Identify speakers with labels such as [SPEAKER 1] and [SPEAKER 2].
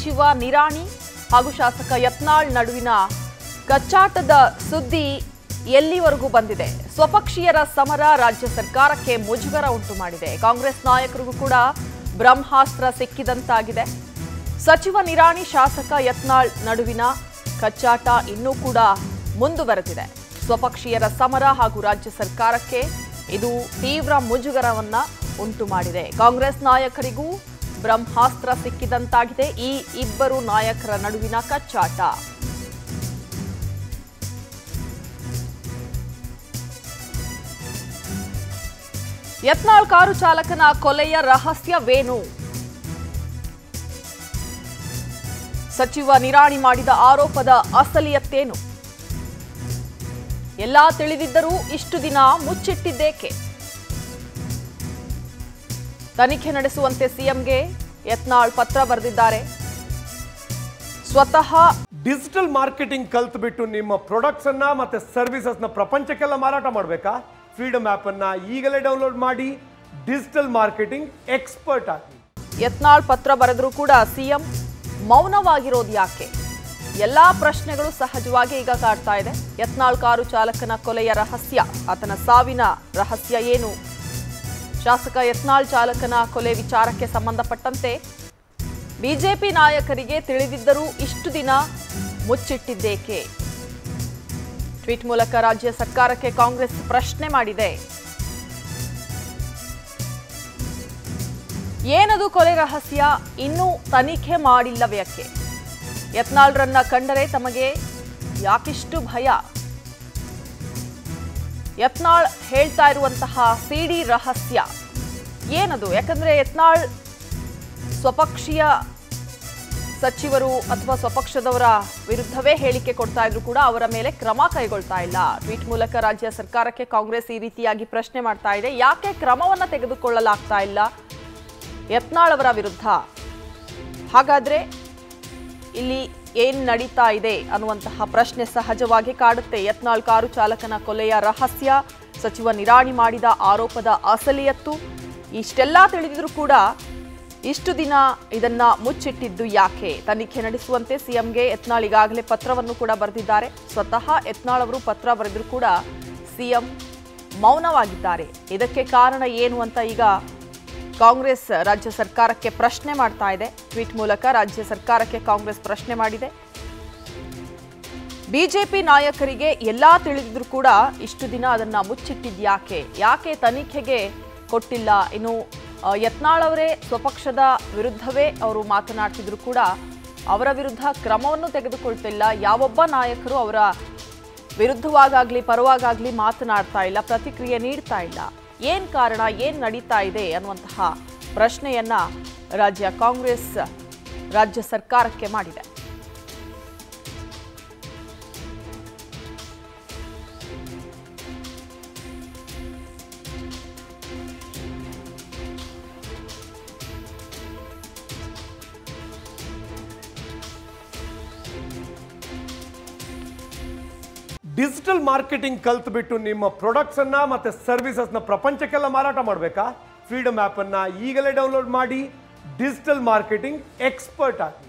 [SPEAKER 1] ಸಚಿವ ನಿರಾಣಿ ಹಾಗೂ ಶಾಸಕ ಯತ್ನಾಳ್ ನಡುವಿನ ಕಚ್ಚಾಟದ ಸುದ್ದಿ ಎಲ್ಲಿವರೆಗೂ ಬಂದಿದೆ ಸ್ವಪಕ್ಷೀಯರ ಸಮರ ರಾಜ್ಯ ಸರ್ಕಾರಕ್ಕೆ ಮುಜುಗರ ಉಂಟು ಮಾಡಿದೆ ಕಾಂಗ್ರೆಸ್ ನಾಯಕರಿಗೂ ಕೂಡ ಬ್ರಹ್ಮಾಸ್ತ್ರ ಸಿಕ್ಕಿದಂತಾಗಿದೆ ಸಚಿವ ನಿರಾಣಿ ಶಾಸಕ ಯತ್ನಾಳ್ ನಡುವಿನ ಕಚ್ಚಾಟ ಇನ್ನೂ ಕೂಡ ಮುಂದುವರೆದಿದೆ ಸ್ವಪಕ್ಷೀಯರ ಸಮರ ಹಾಗೂ ರಾಜ್ಯ ಸರ್ಕಾರಕ್ಕೆ ಇದು ತೀವ್ರ ಮುಜುಗರವನ್ನ ಉಂಟು ಮಾಡಿದೆ ಕಾಂಗ್ರೆಸ್ ನಾಯಕರಿಗೂ ಬ್ರಹ್ಮಾಸ್ತ್ರ ಸಿಕ್ಕಿದಂತಾಗಿದೆ ಈ ಇಬ್ಬರು ನಾಯಕರ ನಡುವಿನ ಕಚ್ಚಾಟ ಯತ್ನಾಳ್ ಕಾರು ಚಾಲಕನ ಕೊಲೆಯ ರಹಸ್ಯವೇನು ಸಚಿವ ನಿರಾಣಿ ಮಾಡಿದ ಆರೋಪದ ಅಸಲಿಯತ್ತೇನು ಎಲ್ಲಾ ತಿಳಿದಿದ್ದರೂ ಇಷ್ಟು ದಿನ ಮುಚ್ಚಿಟ್ಟಿದ್ದೇಕೆ ತನಿಖೆ ನಡೆಸುವಂತೆ ಸಿಎಂಗೆ ಯತ್ನಾಳ್ ಪತ್ರ ಬರೆದಿದ್ದಾರೆ ಸ್ವತಃ
[SPEAKER 2] ಡಿಜಿಟಲ್ ಮಾರ್ಕೆಟಿಂಗ್ ಕಲ್ತು ಬಿಟ್ಟು ನಿಮ್ಮ ಪ್ರಾಡಕ್ಟ್ಸ್ ಅನ್ನ ಮತ್ತೆ ಸರ್ವಿಸಸ್ ನ ಪ್ರಪಂಚಕ್ಕೆಲ್ಲ ಮಾರಾಟ ಮಾಡಬೇಕಾ ಫ್ರೀಡಮ್ ಆಪ್ ಅನ್ನ ಈಗಲೇ ಡೌನ್ಲೋಡ್ ಮಾಡಿ ಡಿಜಿಟಲ್ ಮಾರ್ಕೆಟಿಂಗ್ ಎಕ್ಸ್ಪರ್ಟ್ ಆಗಿ
[SPEAKER 1] ಯತ್ನಾಳ್ ಪತ್ರ ಬರೆದರೂ ಕೂಡ ಸಿಎಂ ಮೌನವಾಗಿರೋದು ಯಾಕೆ ಎಲ್ಲಾ ಪ್ರಶ್ನೆಗಳು ಸಹಜವಾಗಿ ಈಗ ಕಾಡ್ತಾ ಇದೆ ಯತ್ನಾಳ್ ಕಾರು ಚಾಲಕನ ಕೊಲೆಯ ರಹಸ್ಯ ಆತನ ಸಾವಿನ ರಹಸ್ಯ ಏನು ಶಾಸಕ ಯತ್ನಾಳ್ ಚಾಲಕನ ಕೊಲೆ ವಿಚಾರಕ್ಕೆ ಸಂಬಂಧಪಟ್ಟಂತೆ ಬಿಜೆಪಿ ನಾಯಕರಿಗೆ ತಿಳಿದಿದ್ದರೂ ಇಷ್ಟು ದಿನ ಮುಚ್ಚಿಟ್ಟಿದ್ದೇಕೆ ಟ್ವೀಟ್ ಮೂಲಕ ರಾಜ್ಯ ಸರ್ಕಾರಕ್ಕೆ ಕಾಂಗ್ರೆಸ್ ಪ್ರಶ್ನೆ ಮಾಡಿದೆ ಏನದು ಕೊಲೆ ರಹಸ್ಯ ಇನ್ನೂ ತನಿಖೆ ಮಾಡಿಲ್ಲವ್ಯಾಕೆ ಯತ್ನಾಳ್ರನ್ನ ಕಂಡರೆ ತಮಗೆ ಯಾಕಿಷ್ಟು ಭಯ ಯತ್ನಾಳ್ ಹೇಳ್ತಾ ಇರುವಂತಹ ಸಿಡಿ ರಹಸ್ಯ ಏನದು ಯಾಕಂದ್ರೆ ಯತ್ನಾಳ್ ಸ್ವಪಕ್ಷೀಯ ಸಚಿವರು ಅಥವಾ ಸ್ವಪಕ್ಷದವರ ವಿರುದ್ಧವೇ ಹೇಳಿಕೆ ಕೊಡ್ತಾ ಇದ್ರು ಕೂಡ ಅವರ ಮೇಲೆ ಕ್ರಮ ಕೈಗೊಳ್ತಾ ಇಲ್ಲ ಟ್ವೀಟ್ ಮೂಲಕ ರಾಜ್ಯ ಸರ್ಕಾರಕ್ಕೆ ಕಾಂಗ್ರೆಸ್ ಈ ರೀತಿಯಾಗಿ ಪ್ರಶ್ನೆ ಮಾಡ್ತಾ ಇದೆ ಯಾಕೆ ಕ್ರಮವನ್ನ ತೆಗೆದುಕೊಳ್ಳಲಾಗ್ತಾ ಇಲ್ಲ ಯತ್ನಾಳ್ ಅವರ ವಿರುದ್ಧ ಹಾಗಾದ್ರೆ ಇಲ್ಲಿ ಏನ್ ನಡೀತಾ ಇದೆ ಅನ್ನುವಂತಹ ಪ್ರಶ್ನೆ ಸಹಜವಾಗಿ ಕಾಡುತ್ತೆ ಯತ್ನಾಳ್ ಕಾರು ಚಾಲಕನ ಕೊಲೆಯ ರಹಸ್ಯ ಸಚಿವ ನಿರಾಣಿ ಮಾಡಿದ ಆರೋಪದ ಅಸಲಿಯತ್ತು ಇಷ್ಟೆಲ್ಲ ತಿಳಿದಿದ್ರು ಕೂಡ ಇಷ್ಟು ದಿನ ಇದನ್ನ ಮುಚ್ಚಿಟ್ಟಿದ್ದು ಯಾಕೆ ತನಿಖೆ ನಡೆಸುವಂತೆ ಸಿಎಂಗೆ ಯತ್ನಾಳ್ ಈಗಾಗಲೇ ಪತ್ರವನ್ನು ಕೂಡ ಬರೆದಿದ್ದಾರೆ ಸ್ವತಃ ಯತ್ನಾಳ್ ಅವರು ಪತ್ರ ಬರೆದರೂ ಕೂಡ ಸಿಎಂ ಮೌನವಾಗಿದ್ದಾರೆ ಇದಕ್ಕೆ ಕಾರಣ ಏನು ಅಂತ ಈಗ ಕಾಂಗ್ರೆಸ್ ರಾಜ್ಯ ಸರ್ಕಾರಕ್ಕೆ ಪ್ರಶ್ನೆ ಮಾಡ್ತಾ ಇದೆ ಟ್ವೀಟ್ ಮೂಲಕ ರಾಜ್ಯ ಸರ್ಕಾರಕ್ಕೆ ಕಾಂಗ್ರೆಸ್ ಪ್ರಶ್ನೆ ಮಾಡಿದೆ ಬಿಜೆಪಿ ನಾಯಕರಿಗೆ ಎಲ್ಲಾ ತಿಳಿದಿದ್ರು ಕೂಡ ಇಷ್ಟು ದಿನ ಅದನ್ನ ಮುಚ್ಚಿಟ್ಟಿದ್ ಯಾಕೆ ಯಾಕೆ ತನಿಖೆಗೆ ಕೊಟ್ಟಿಲ್ಲ ಇನ್ನು ಆ, ಯತ್ನಾಳ್ ಅವರೇ ಸ್ವಪಕ್ಷದ ವಿರುದ್ಧವೇ ಅವರು ಮಾತನಾಡ್ತಿದ್ರು ಕೂಡ ಅವರ ವಿರುದ್ಧ ಕ್ರಮವನ್ನು ತೆಗೆದುಕೊಳ್ತಿಲ್ಲ ಯಾವೊಬ್ಬ ನಾಯಕರು ಅವರ ವಿರುದ್ಧವಾಗಾಗ್ಲಿ ಪರವಾಗಾಗ್ಲಿ ಮಾತನಾಡ್ತಾ ಇಲ್ಲ ಪ್ರತಿಕ್ರಿಯೆ ನೀಡ್ತಾ ಇಲ್ಲ ಏನ್ ಕಾರಣ ಏನ್ ನಡೀತಾ ಇದೆ ಅನ್ನುವಂತಹ ಪ್ರಶ್ನೆಯನ್ನ ರಾಜ್ಯ ಕಾಂಗ್ರೆಸ್ ರಾಜ್ಯ ಸರ್ಕಾರಕ್ಕೆ ಮಾಡಿದೆ
[SPEAKER 2] ಡಿಜಿಟಲ್ ಮಾರ್ಕೆಟಿಂಗ್ ಕಲ್ತು ಬಿಟ್ಟು ನಿಮ್ಮ ಪ್ರಾಡಕ್ಟ್ಸ್ ಅನ್ನ ಮತ್ತೆ ಸರ್ವಿಸಸ್ ನ ಪ್ರಪಂಚಕ್ಕೆಲ್ಲ ಮಾರಾಟ ಮಾಡಬೇಕಾ ಫ್ರೀಡಮ್ ಆಪ್ ಅನ್ನ ಈಗಲೇ ಡೌನ್ಲೋಡ್ ಮಾಡಿ ಡಿಜಿಟಲ್ ಮಾರ್ಕೆಟಿಂಗ್ ಎಕ್ಸ್ಪರ್ಟ್ ಆಗಿ